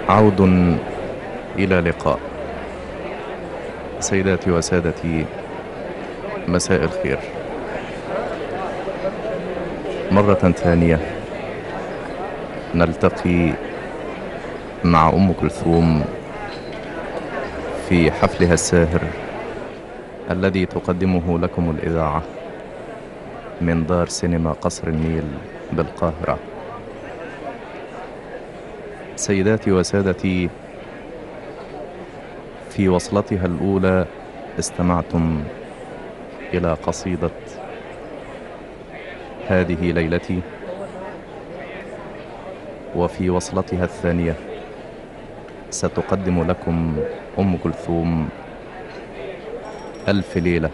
عود إلى لقاء سيداتي وسادتي مساء الخير مرة ثانية نلتقي مع أم كلثوم في حفلها الساهر الذي تقدمه لكم الإذاعة من دار سينما قصر النيل بالقاهرة سيداتي وسادتي في وصلتها الأولى استمعتم إلى قصيدة هذه ليلتي وفي وصلتها الثانية ستقدم لكم أم كلثوم ألف ليلة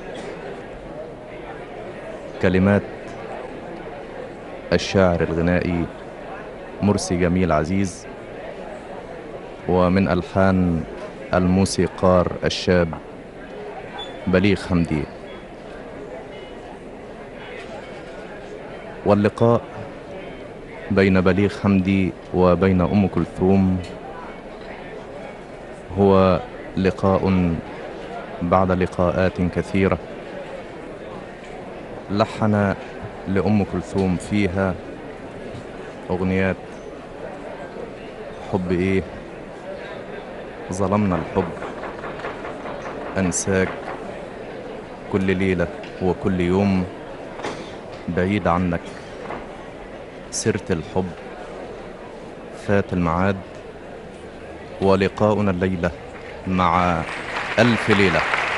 كلمات الشاعر الغنائي مرسي جميل عزيز ومن ألحان الموسيقار الشاب بليغ حمدي واللقاء بين بليغ حمدي وبين أم كلثوم هو لقاء بعد لقاءات كثيرة لحن لأم كلثوم فيها أغنيات حب إيه ظلمنا الحب أنساك كل ليلة وكل يوم بعيد عنك سرت الحب فات الميعاد ولقاؤنا الليلة مع ألف ليلة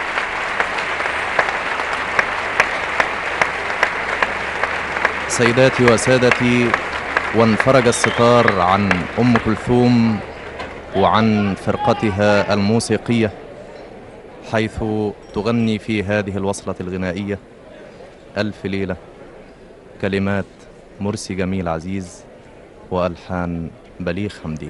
سيداتي وسادتي وانفرج الستار عن أم كلثوم وعن فرقتها الموسيقية حيث تغني في هذه الوصلة الغنائية ألف ليلة كلمات مرسي جميل عزيز وألحان بليغ حمدي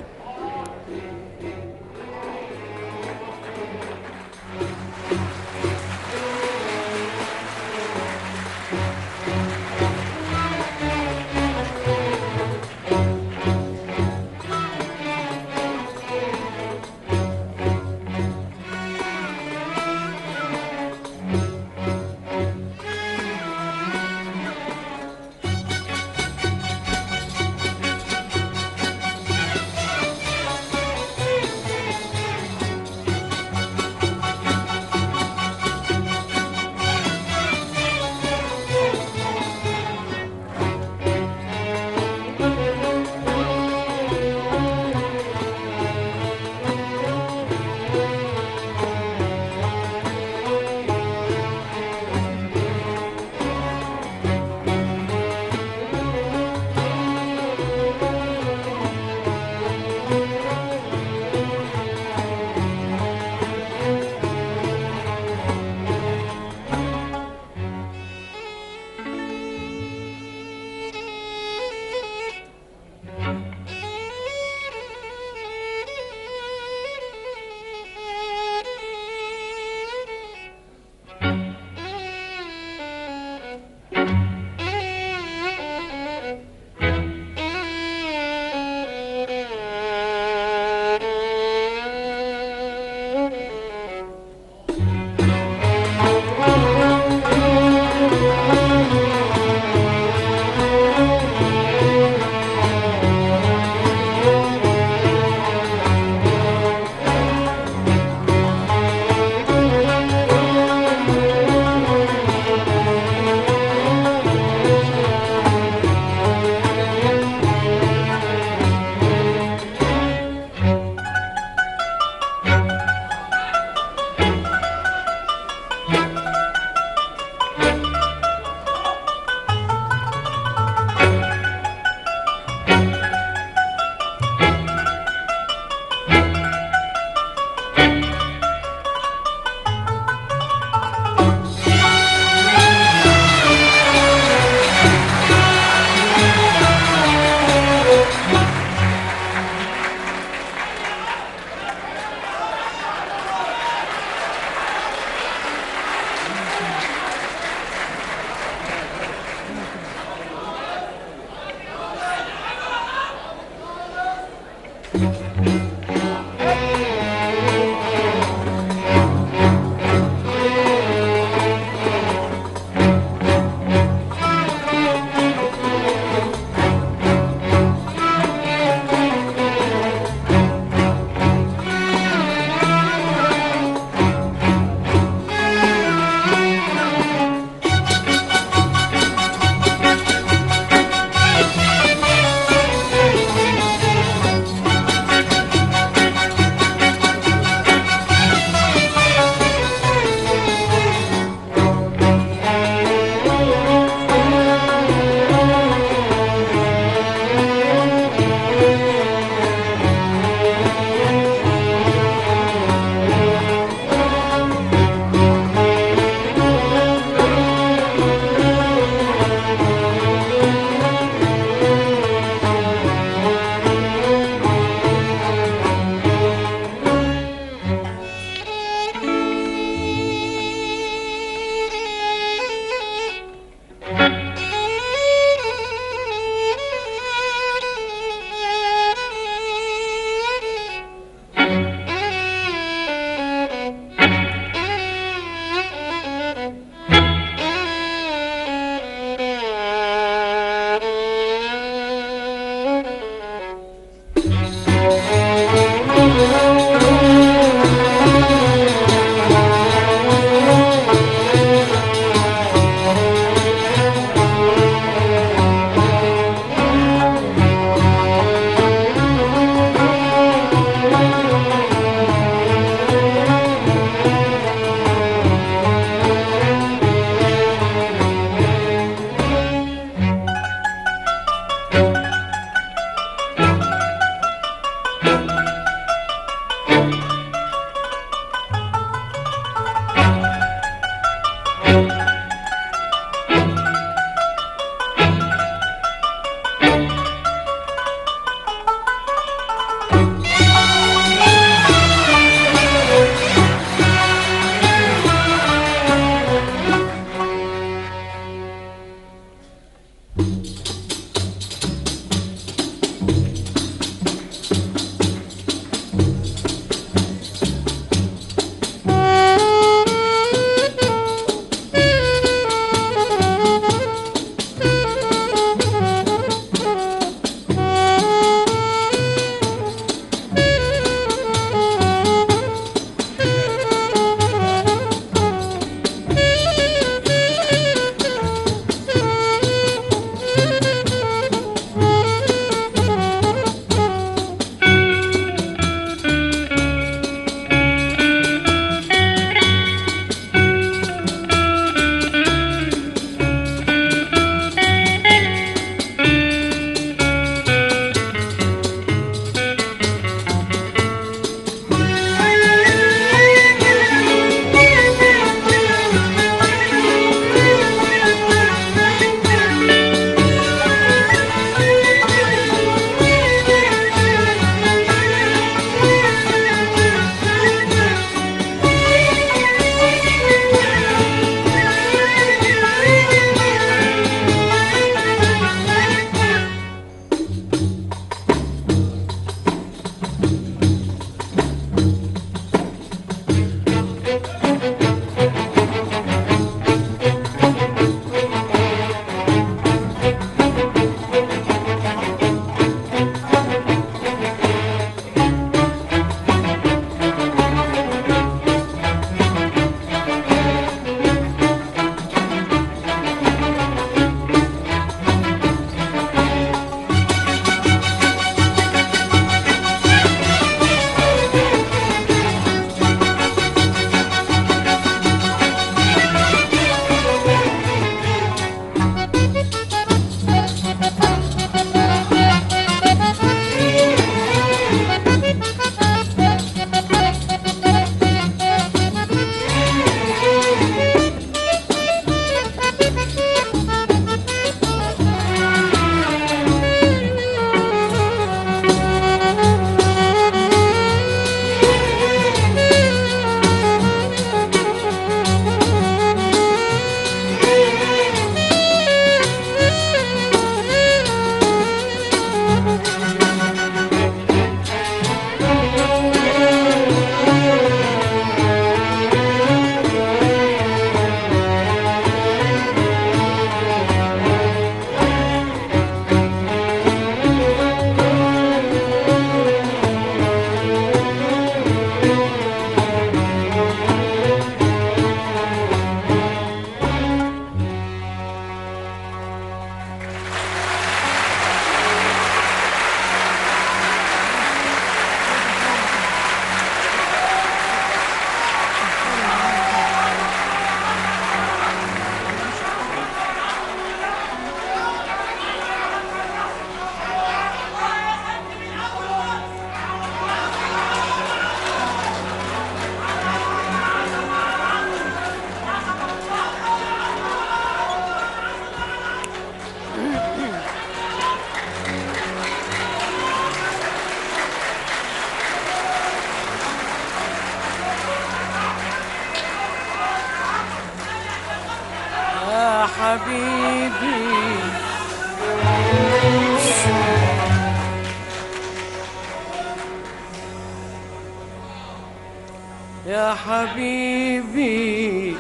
حبيبي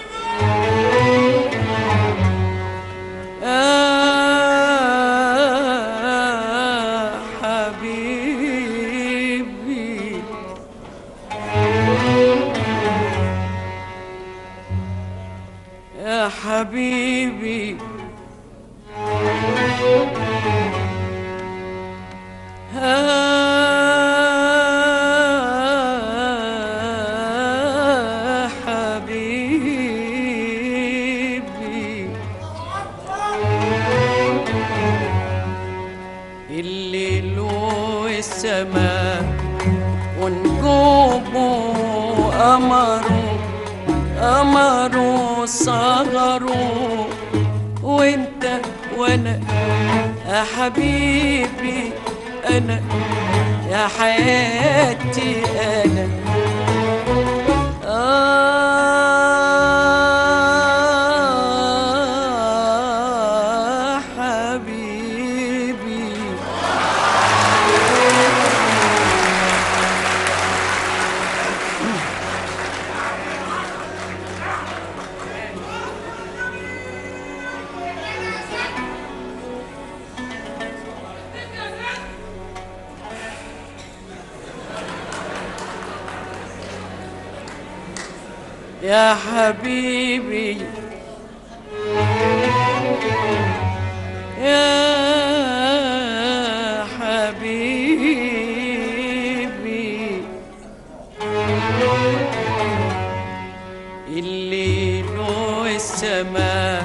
يا حبيبي يا حبيبي ها حبيبي الليل والسماء ونجومه قمره قمره صغره وانت وانا يا حبيبي انا يا حياتي انا آه حبيبي يا حبيبي يا حبيبي الليل والسماء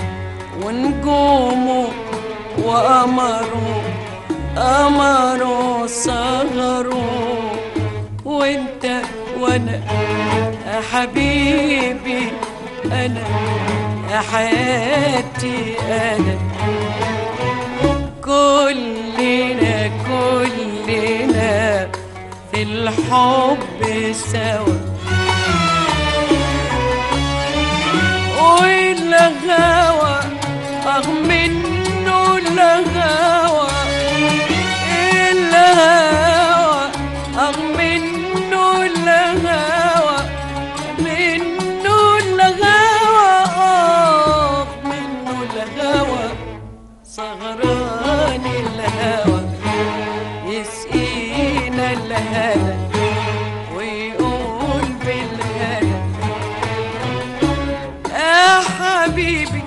ونجومه وقمره قمره صغره وانت وانا يا حبيبي انا يا حياتي انا كلنا كلنا في الحب سوا والهوى رغم انه الهوى الهوى رغم انه الهوى منه الهوى آه، منه الهوى سهران الهوى يسقينا الهنا ويقول بالهنا يا حبيبي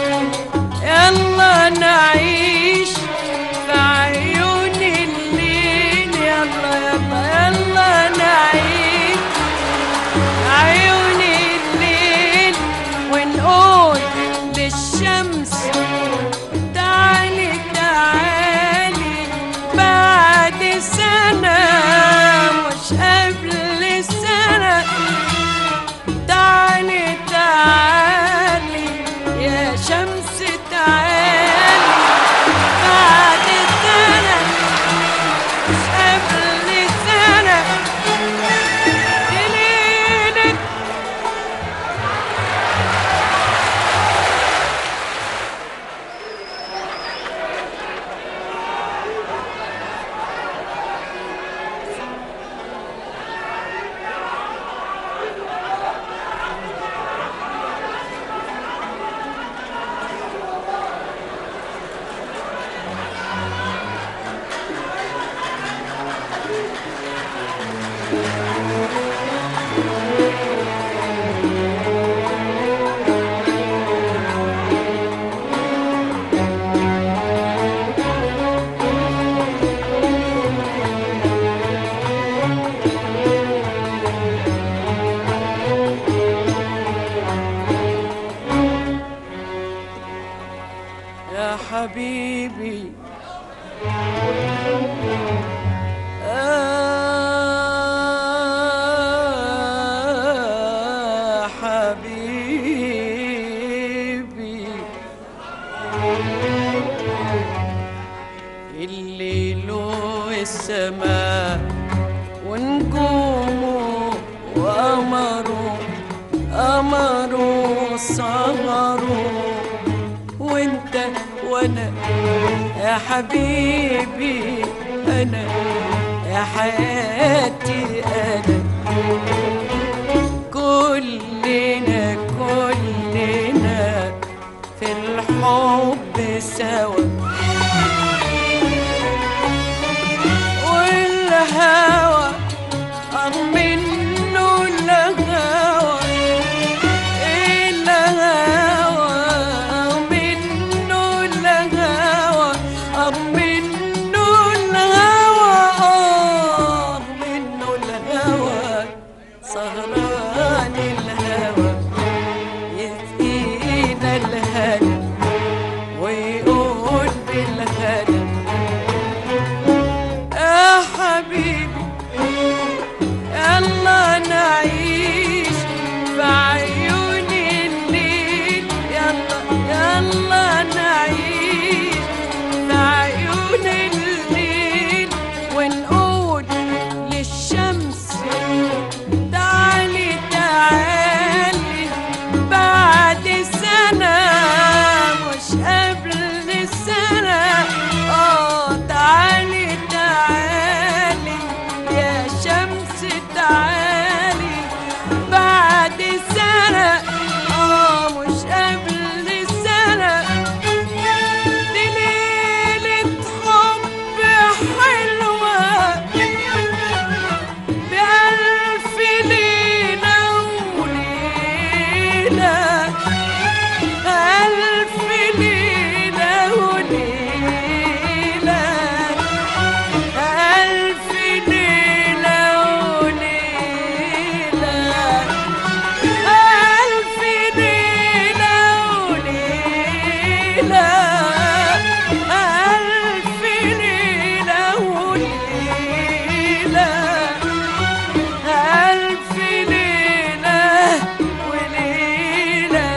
يلا نعيش في عيون الليل يلا يلا يلا نعيش في عيون الليل ونقول للشمس تعالي تعالي بعد سنة مش قبل سنة تعالي تعالي يا شمس تعالي بعد سنة مش قبل سنة ليلة يا حبيبي آه حبيبي الليل والسماء ونجومه وقمره قمره صغره وانت وانا يا حبيبي انا يا حياتي انا كلنا كلنا في الحب سوا والهوى منه الهوى الهوى منه الهوى منه الهوى آه منه الهوى سهران الهوى يسقينا الهنا ويقول بالهنا يا حبيبي يلا نعيش في عيون الليل يلا يلا نعيش في عيون الليل ونقول للشمس تعالي تعالي بعد سنة مش قبل السنة اه تعالي تعالي يا شمس تعالي بعد سنة اه مش قبل السنة دي ليلة حب حلوة بألف ليلة وليلة ألف ليلة وليلة ألف ليلة وليلة ألف ليلة وليلة ألف ليلة وليلة ألف ليلة وليلة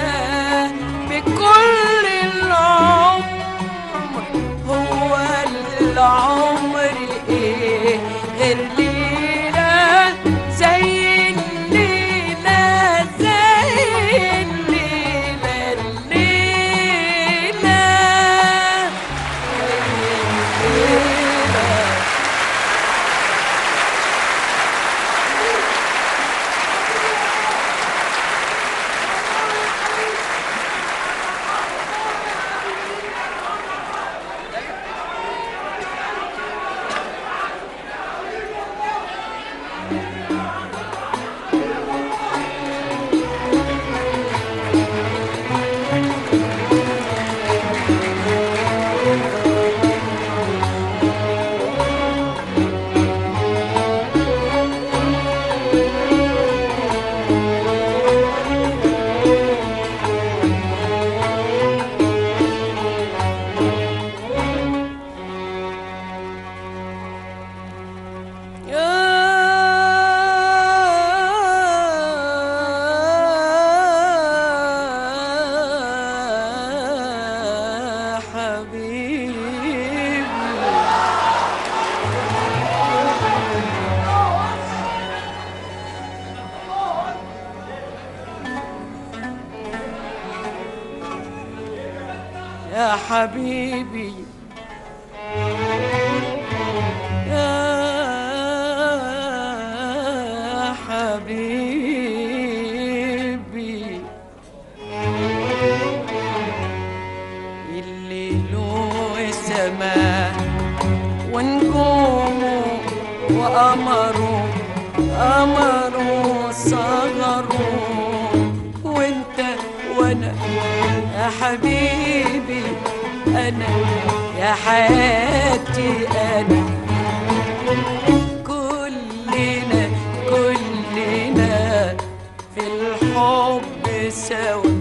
بكل العمر هو العمر إيه غير ليلة زي الليلة زي الليلة الليلة الليلة يا حبيبي يا حبيبي يا حبيبي الليل والسماء ونجومه وقمره قمره صغره وانت وانا يا حبيبي انا يا حياتي انا كلنا كلنا في الحب سوا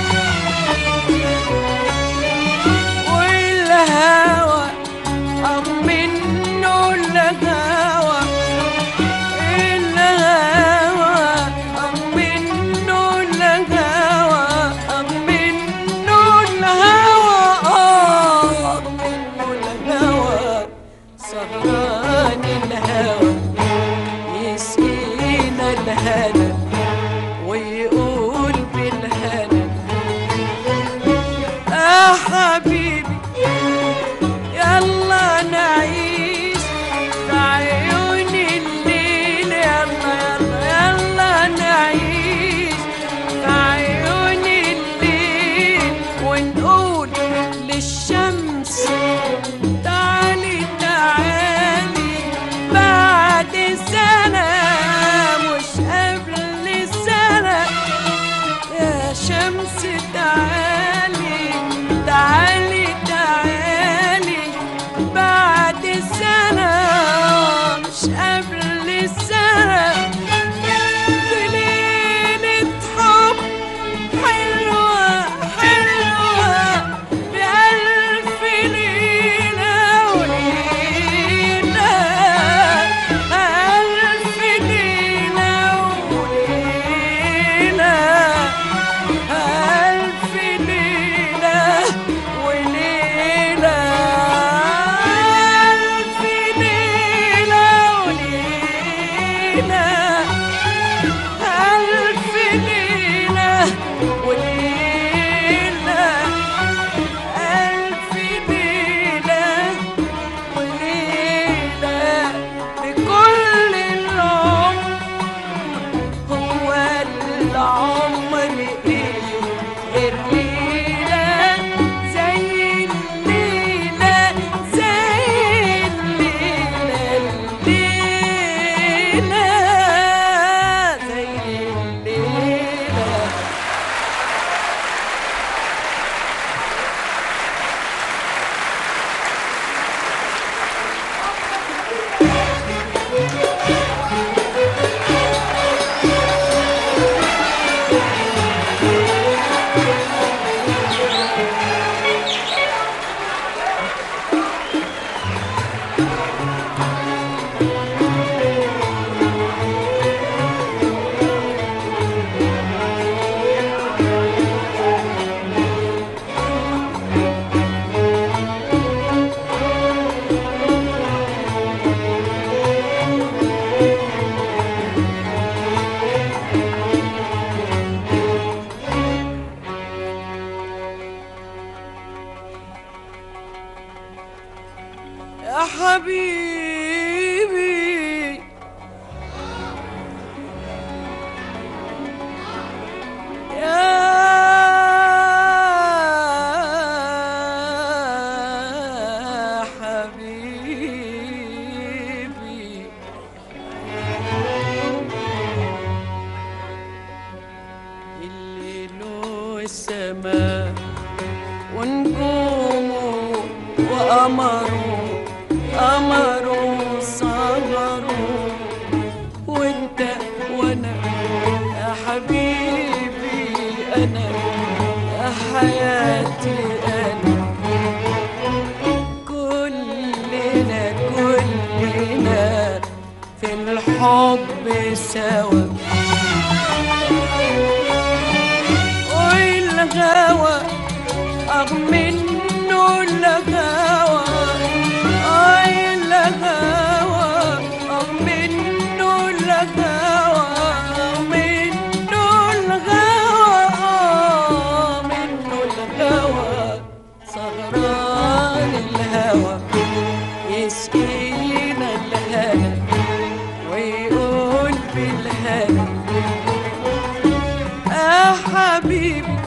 والهوى أم منه الهوى الهوى أم منه الهوى أم منه الهوى آه أم منه الهوى سهران الهوى يسقينا الهنا ويقول بالهنا يا حبيبي يا حبيبي الليل والسماء ونجومه وقمره قمره صغره وانت وانا يا حبيبي انا يا حياتي انا كلنا كلنا في الحب سوا والغوى أغم منه الغوى أي الغوى أغم منه الغوى منه الغوى منه الغوى سهران الهوى يسقينا الهنا ويقول بالهنا يا حبيبي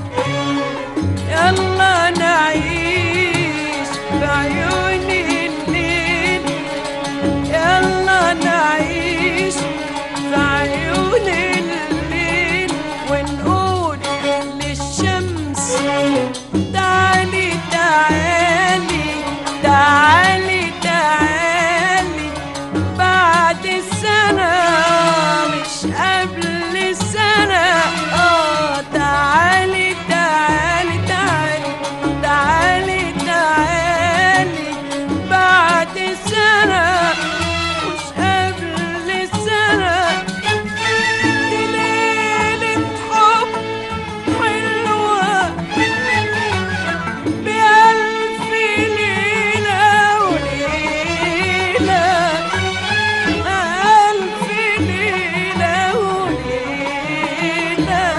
يلا نعيش بعيون الليل يلا نعيش بعيون الليل ونقول للشمس تعالي تعالي تعالي تعالي بعد السنة مش قبل السنة اه تعالي تعالي تعالي تعالي تعالي بعد السنة مش قبل السنة دي ليلة حب حلوة بألف ليلة وليلة ألف ليلة وليلة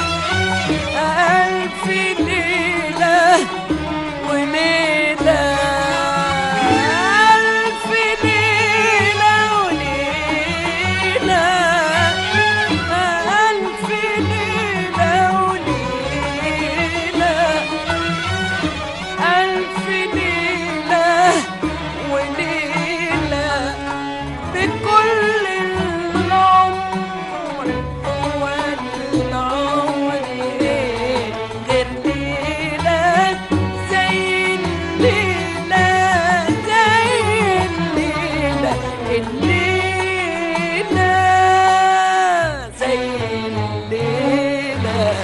ألف ليلة وليلة ألف ليلة وليلة ألف ليلة وليلة ألف ليلة وليلة بكل العمر هو العمر غير ليلة زي الليلة زي الليلة الليلة زي الليلة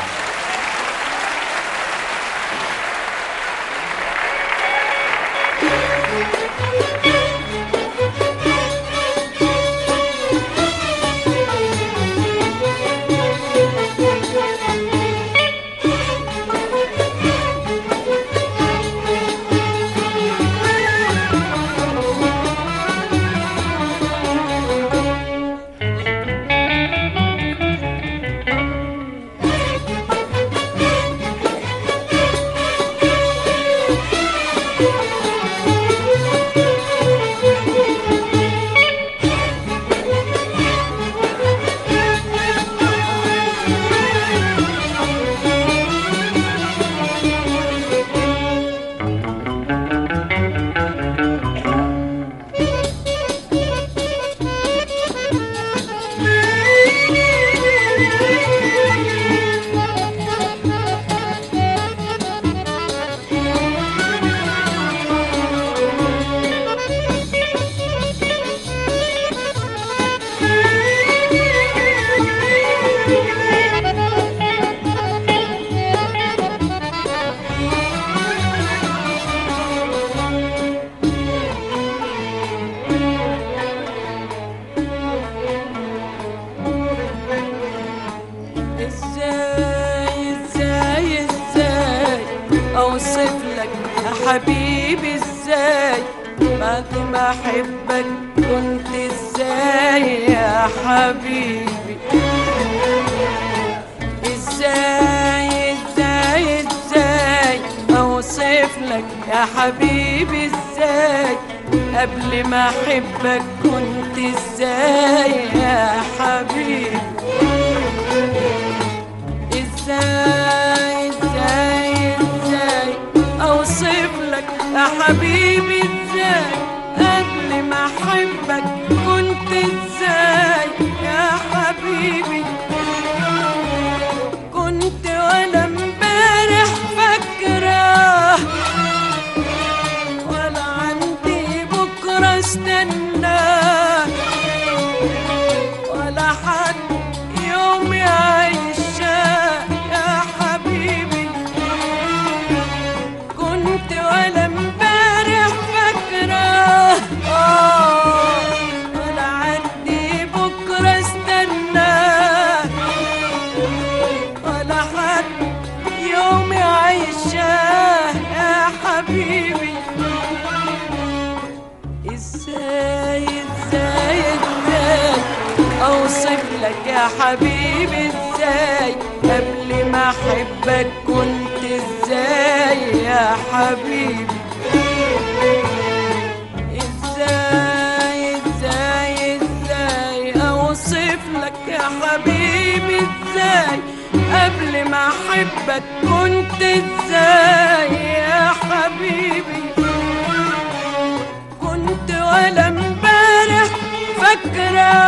ازاي ازاي ازاي اوصف لك يا حبيبي ازاي بعد ما احبك كنت ازاي يا حبيبي ازاي ازاي ازاي اوصف لك يا حبيبي ازاي قبل ما احبك كنت ازاي يا حبيبي ازاي ازاي ازاي اوصف لك يا حبيبي ازاي قبل ما احبك كنت ازاي يا حبيبي كنت ولا امبارح فاكره ولا عندي بكره استناه ولا حد يوم يعيش يا حبيبي كنت ولا امبارح فاكره آه ولا عندي بكره استناه ولا حد يوم يعيشاه يا حبيبي ازاي ازاي ازاي اوصف لك يا حبيبي ازاي قبل ما احبك كنت ازاي يا حبيبي ازاي ازاي ازاي اوصف لك يا حبيبي ازاي قبل ما احبك كنت ازاي يا حبيبي كنت ولا امبارح فاكره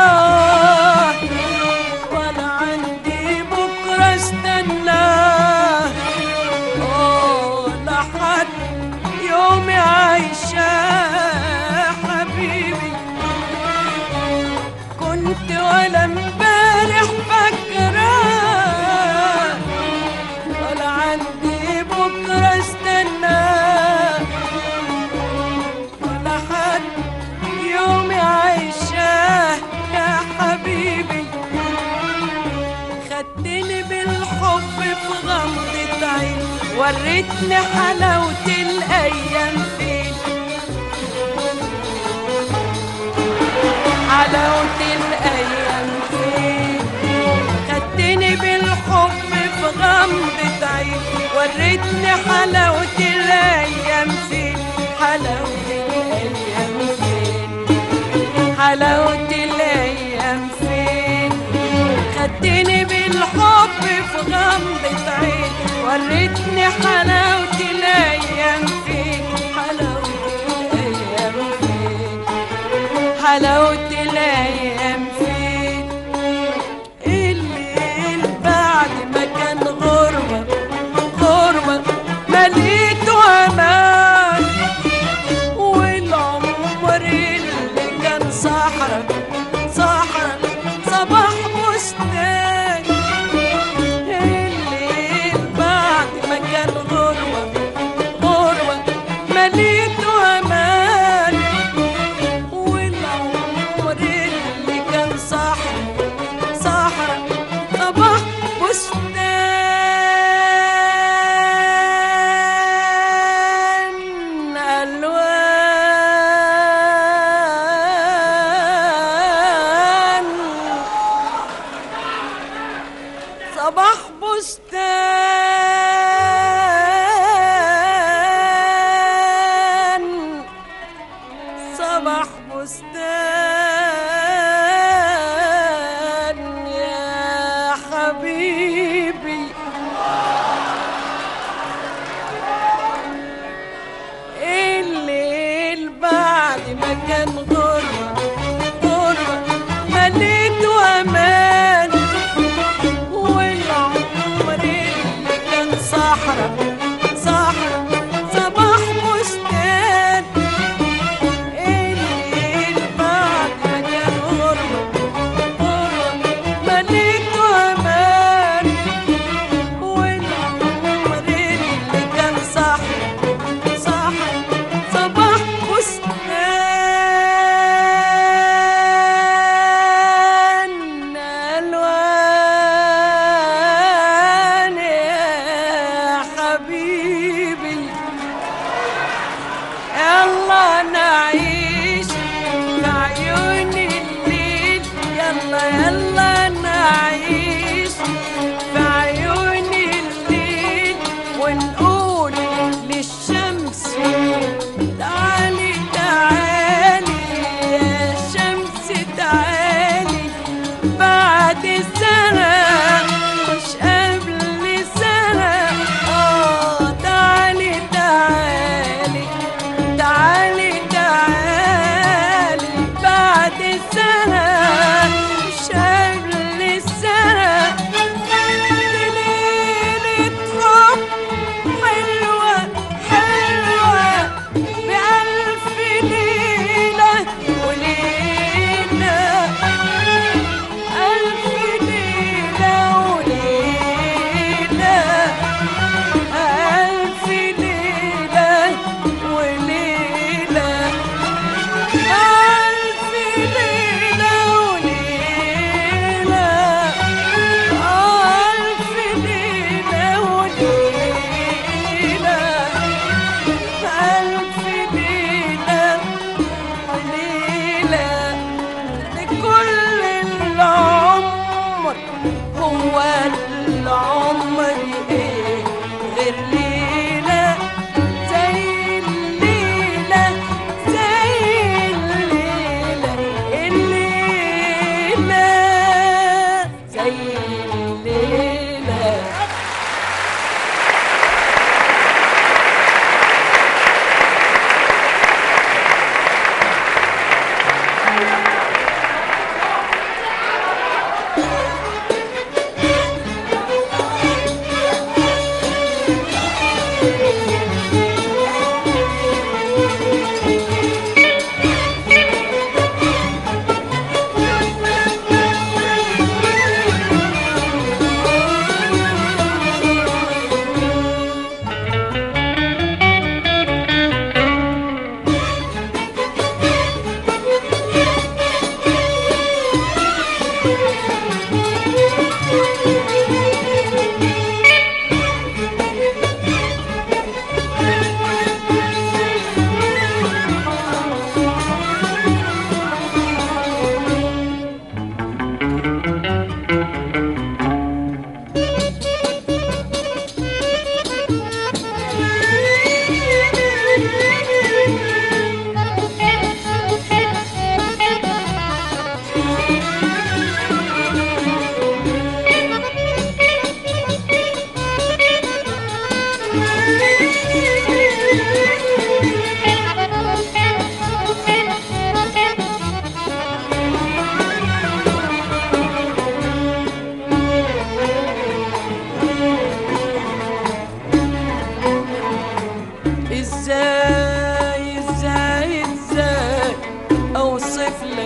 ولا عندي بكره استناه ولا حد يوم عايشه حبيبي كنت ولا امبارح فاكره ولا عندي بكره استناه ولا حد يوم عايشاه يا حبيبي خدتني بالحب في غمضة عين وريتني حلاوة الأيام فين حلاوة الأيام فين خدتني بالحب في غمضة عين وريتني حلاوة الأيام فين حلاوة الأيام فين حلاوة الأيام فين خدتني بالحب في غمضة عين وريتني حلاوة الأيام فين حلاوة الأيام فين حلاوة الأيام فين الليل بعد ما كان غربة غربة مليته أمان والعمر اللي كان صحرا صحرا صباح بستان الليل بعد ما كان غربة غربة مليته أمان والعمر اللي كان صحرا صحرا صباح بستان ألوان صباح بستان صباح بستان يا حبيبي الليل بعد ما كان غربة غربة مليته أمان والعمر اللي كان صحرا صحرا صباح بستان الليل بعد ما كان غربة غربة مليته أمان والعمر اللي كان صحرا صحرا صباح بستان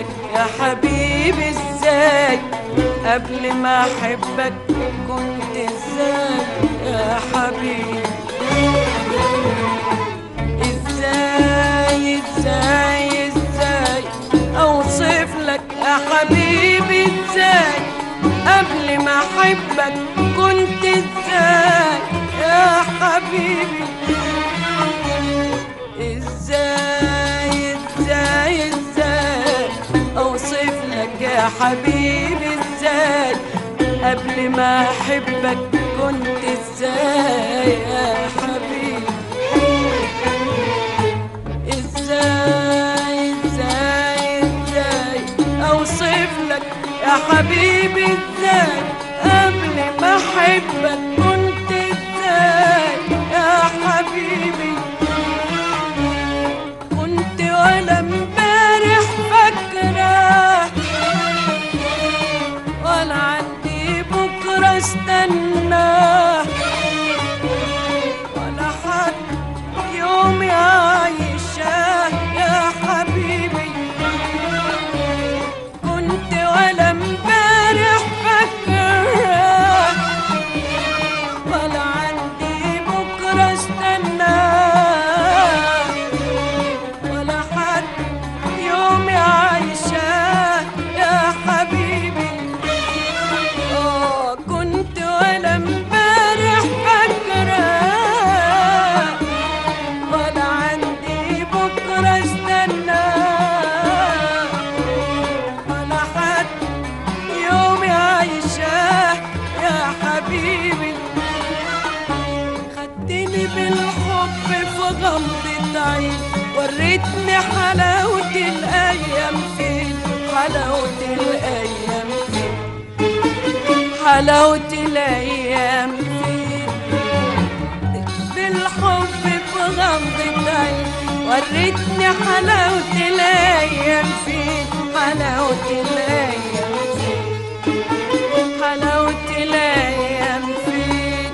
يا حبيبي ازاي قبل ما احبك كنت ازاي يا حبيبي ازاي ازاي ازاي اوصف لك يا حبيبي ازاي قبل ما احبك كنت ازاي يا حبيبي ازاي ازاي ازاي اوصف لك يا حبيبي ازاي قبل ما احبك كنت ازاي يا حبيبي ازاي ازاي ازاي اوصف لك يا حبيبي ازاي قبل ما احبك كنت ازاي يا حبيبي كنت ولا امبارح فاكره ولا عندي بكره استناه ولا حد يوم يعيشه يا حبيبي كنت ولا امبارح فاكره ولا عندي بكره استناه ولا حد يوم يعيشه يا حبيبي اه كنت ولا امبارح فاكره ولا عندي بكره استنى ولا حد يوم يعيشه يا حبيبي خدتني بالحب في غمضة عين وريتني حلاوة الأيام فين حلاوة الأيام فين حلاوة الأيام فين بالحب في غمضة عين وريتني حلاوة الأيام فين حلاوة الأيام فين حلاوة الأيام فين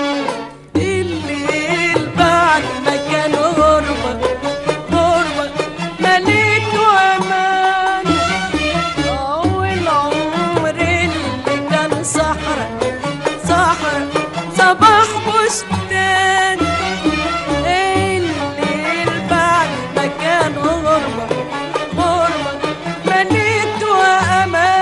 الليل بعد ما كان غربة غربة مليت وأمان أول عمر اللي كان صحرا صحرا صباح بستان الليل بعد ما كان غربة غربة مليت وأمان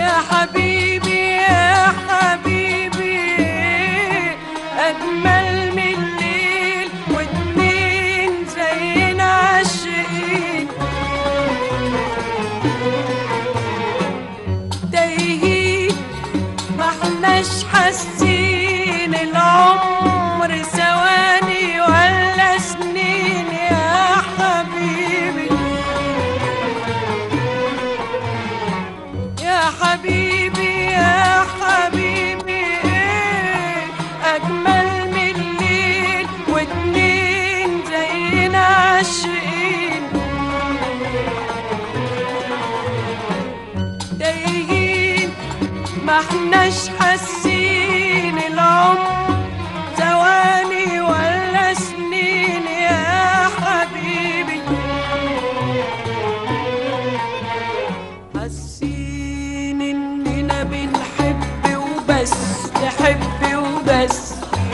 يا حبيبي يا حبيبي أجمل من الليل واتنين زينا عاشقين تايهين ما احناش حاسين العمر ثواني ولا سنين يا حبيبي يا حبيبي يا حبيبي إيه أجمل من الليل واتنين زينا عاشقين تايهين ما احناش حاسين العمر ثواني ولا سنين يا حبيبي حاسين اننا بنحب وبس نحب وبس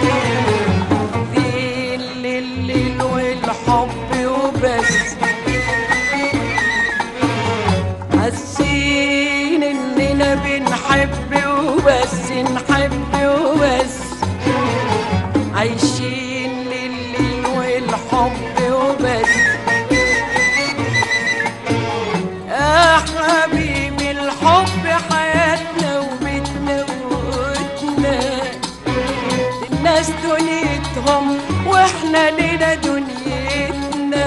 في الليل والحب وبس حاسين اننا بنحب وبس نحب وبس عايشين لليل والحب وبس يا حبيبي الحب حياتنا وبيتنا وقوتنا الناس دنيتهم واحنا لنا دنيتنا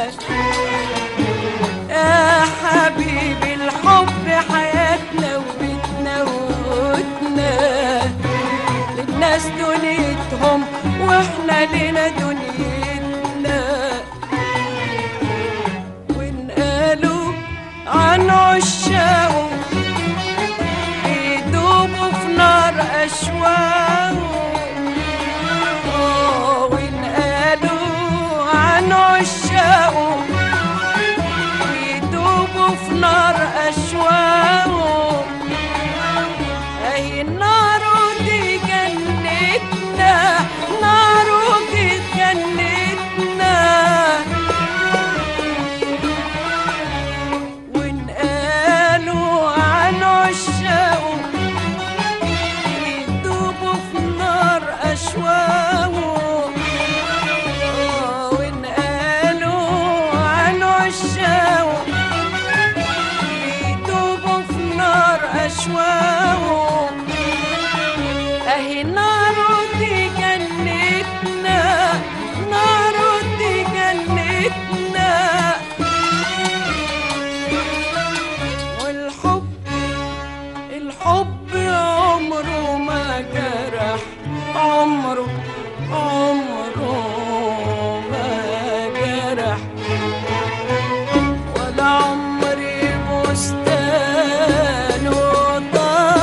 يا حبيبي الحب حياتنا وبيتنا وقوتنا للناس دنيتهم واحنا لنا دنيتنا ونقالوا عن عشاقه يدوبوا في نار أشواقه آه، ونقالوا عن عشاقه يدوبوا في نار أشواقه أي النار دي جنتنا نار دي جنتنا ونقالوا عن عشاقه يدوبوا في نار أشواقه آه، ونقالوا عن عشاقه يدوبوا في نار أشواقه أهي نار دي جنتنا نار دي جنتنا والحب الحب عمره ما جرح عمره عمره ما جرح ولا عمري بستان وطار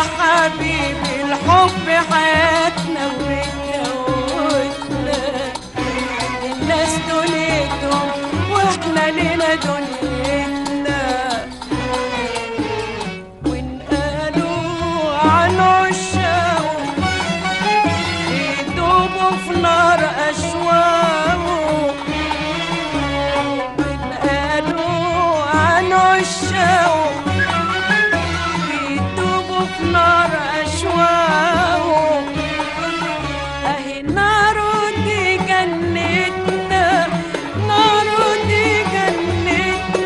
حبيبي الحب حياتنا واتجوزنا الناس دنيتهم واحنا لنا دنيتنا وانقالوا عن عشاقه يدوبوا في نار أشواقه وانقالوا عن عشاقه يدوبوا في نار أشواقه أهي ناره دي جنتنا ناره دي جنتنا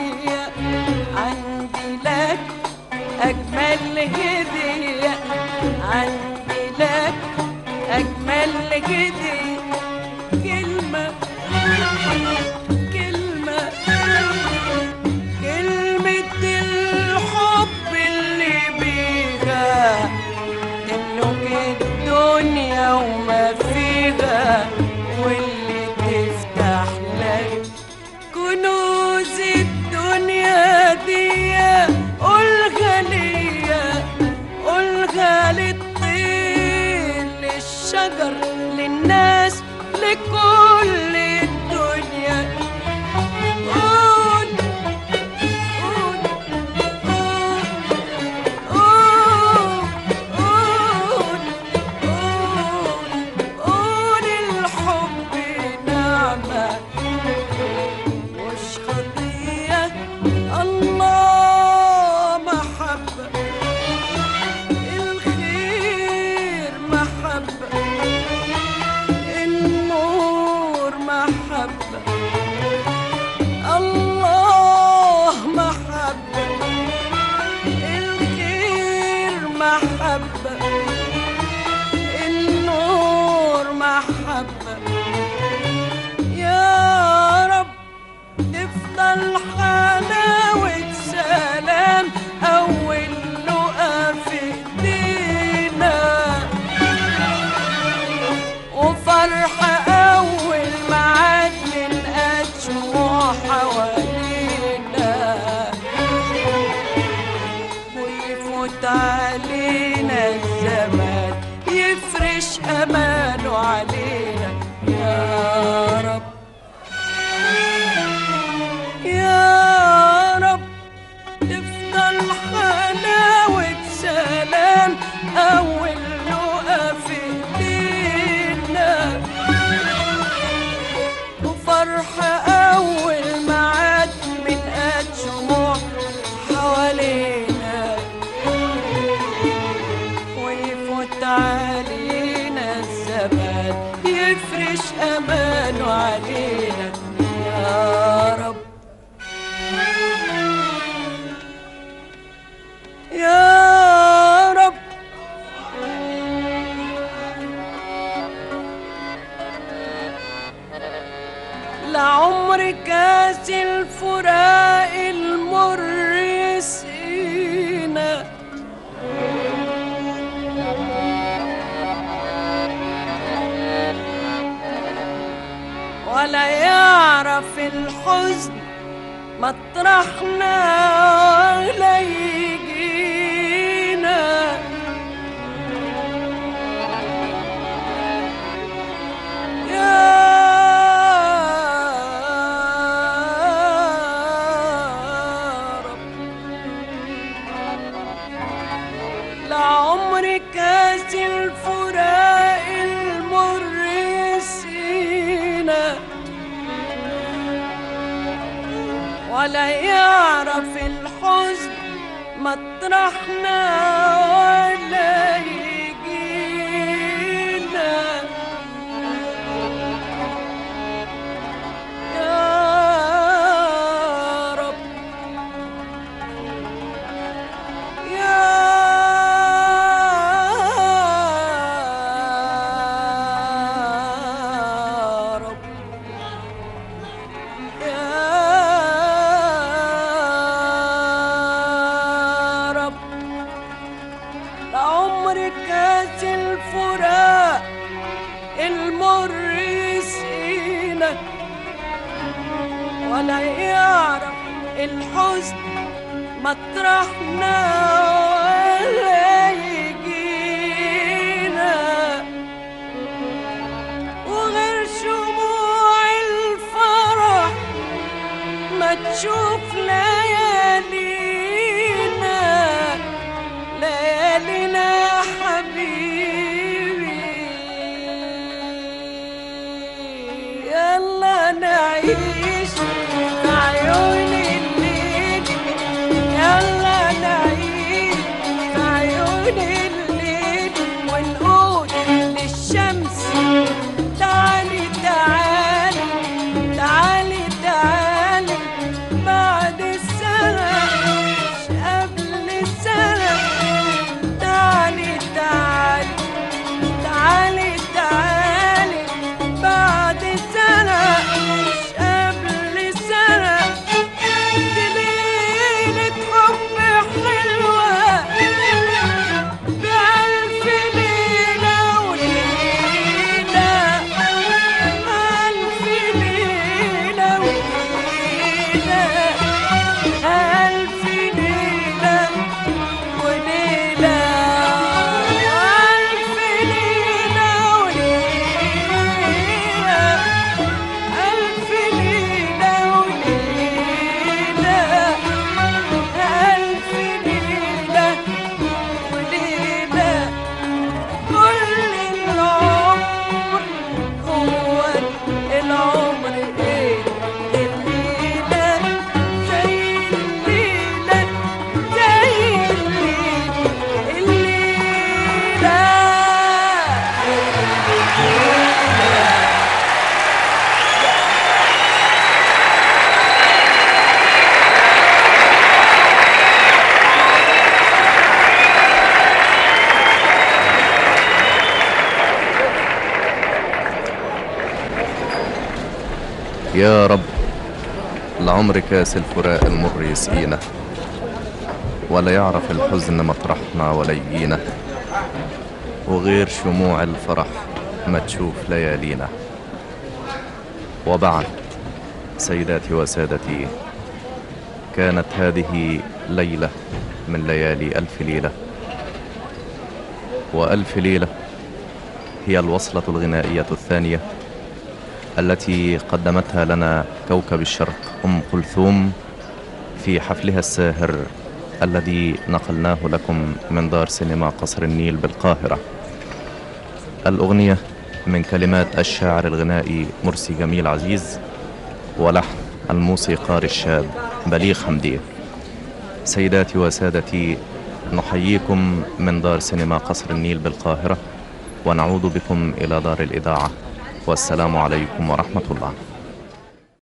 هدية عندي لك أجمل هدية عندي لك أجمل هدية كلمة كلمة كلمة الحب اللي بيها تملك الدنيا وما فيها واللي تفتح لك كنوز الدنيا دي قولها ليا قولها للطير للشجر للناس لكل الدنيا قول قول قول قول قول قول قول الحب نعمة مش خطية الله محبة الخير محبة النور محبة الله محبة الخير محبة النور محبة يا رب تفضل حلاوة سلام أول لقا في ايدينا وفرحة أول معاد من أجمع حوالينا ويفوت علينا الزمان يفرش أمانه علينا يا رب يا رب تفضل حلاوة سلام أول لقا في ايدينا وفرحة أول معاد من أجمع حوالينا ويفوت علينا الزمان يفرش أمانه علينا يا رب يا رب لعمر كاس الفراق المر يسقينا ولا يعرف الحزن مطرحنا ولا يجينا يا رب لعمر كاس الفراق المر يسقينا ولا يعرف الحزن مطرحنا ولا يجينا يا رب يا رب يا رب لعمر كاس الفراق المر يسقينا ولا يعرف الحزن مطرحنا ولا يجينا وغير شموع الفرح ما تشوف ليالينا ليالينا حبيبي يلا نعيش في عيون الليل يلا نعيش في عيون الليل ونقول للشمس تعالي تعالي تعالي تعالي بعد يا رب لعمر كاس الفراق المر يسقينا ولا يعرف الحزن مطرحنا ولا يجينا وغير شموع الفرح ما تشوف ليالينا وبعد سيداتي وسادتي كانت هذه ليلة من ليالي ألف ليلة وألف ليلة هي الوصلة الغنائية الثانية التي قدمتها لنا كوكب الشرق أم كلثوم في حفلها الساهر الذي نقلناه لكم من دار سينما قصر النيل بالقاهرة الأغنية من كلمات الشاعر الغنائي مرسي جميل عزيز ولحن الموسيقار الشاب بليغ حمديه سيداتي وسادتي نحييكم من دار سينما قصر النيل بالقاهرة ونعود بكم إلى دار الإذاعة والسلام عليكم ورحمة الله